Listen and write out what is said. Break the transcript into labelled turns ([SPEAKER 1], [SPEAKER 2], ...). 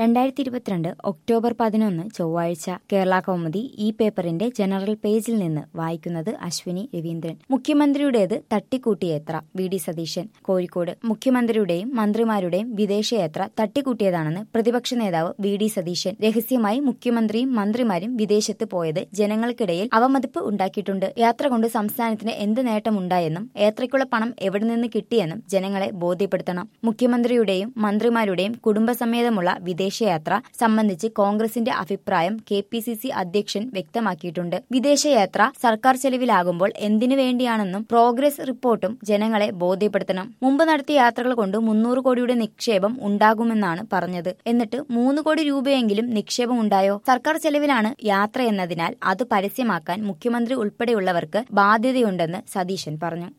[SPEAKER 1] രണ്ടായിരത്തി ഇരുപത്തിരണ്ട് ഒക്ടോബർ പതിനൊന്ന് ചൊവ്വാഴ്ച കേരള കൗമുദി ഈ പേപ്പറിന്റെ ജനറൽ പേജിൽ നിന്ന് വായിക്കുന്നത് അശ്വിനി രവീന്ദ്രൻ മുഖ്യമന്ത്രിയുടേത് തട്ടിക്കൂട്ടിയത്ര വി ഡി സതീശൻ കോഴിക്കോട് മുഖ്യമന്ത്രിയുടെയും മന്ത്രിമാരുടെയും വിദേശയാത്ര തട്ടിക്കൂട്ടിയതാണെന്ന് പ്രതിപക്ഷ നേതാവ് വി ഡി സതീശൻ രഹസ്യമായി മുഖ്യമന്ത്രിയും മന്ത്രിമാരും വിദേശത്ത് പോയത് ജനങ്ങൾക്കിടയിൽ അവമതിപ്പ് ഉണ്ടാക്കിയിട്ടുണ്ട് യാത്ര കൊണ്ട് സംസ്ഥാനത്തിന് എന്ത് നേട്ടമുണ്ടായെന്നും യാത്രയ്ക്കുള്ള പണം എവിടെ നിന്ന് കിട്ടിയെന്നും ജനങ്ങളെ ബോധ്യപ്പെടുത്തണം മുഖ്യമന്ത്രിയുടെയും മന്ത്രിമാരുടെയും കുടുംബസമേതമുള്ള വിദേശയാത്ര സംബന്ധിച്ച് കോൺഗ്രസിന്റെ അഭിപ്രായം കെ പി സി സി അധ്യക്ഷൻ വ്യക്തമാക്കിയിട്ടുണ്ട് വിദേശയാത്ര സർക്കാർ ചെലവിലാകുമ്പോൾ എന്തിനു വേണ്ടിയാണെന്നും പ്രോഗ്രസ് റിപ്പോർട്ടും ജനങ്ങളെ ബോധ്യപ്പെടുത്തണം മുമ്പ് നടത്തിയ യാത്രകൾ കൊണ്ട് മുന്നൂറ് കോടിയുടെ നിക്ഷേപം ഉണ്ടാകുമെന്നാണ് പറഞ്ഞത് എന്നിട്ട് മൂന്ന് കോടി രൂപയെങ്കിലും നിക്ഷേപം ഉണ്ടായോ സർക്കാർ ചെലവിലാണ് യാത്ര എന്നതിനാൽ അത് പരസ്യമാക്കാൻ മുഖ്യമന്ത്രി ഉൾപ്പെടെയുള്ളവർക്ക് ബാധ്യതയുണ്ടെന്ന് സതീശൻ പറഞ്ഞു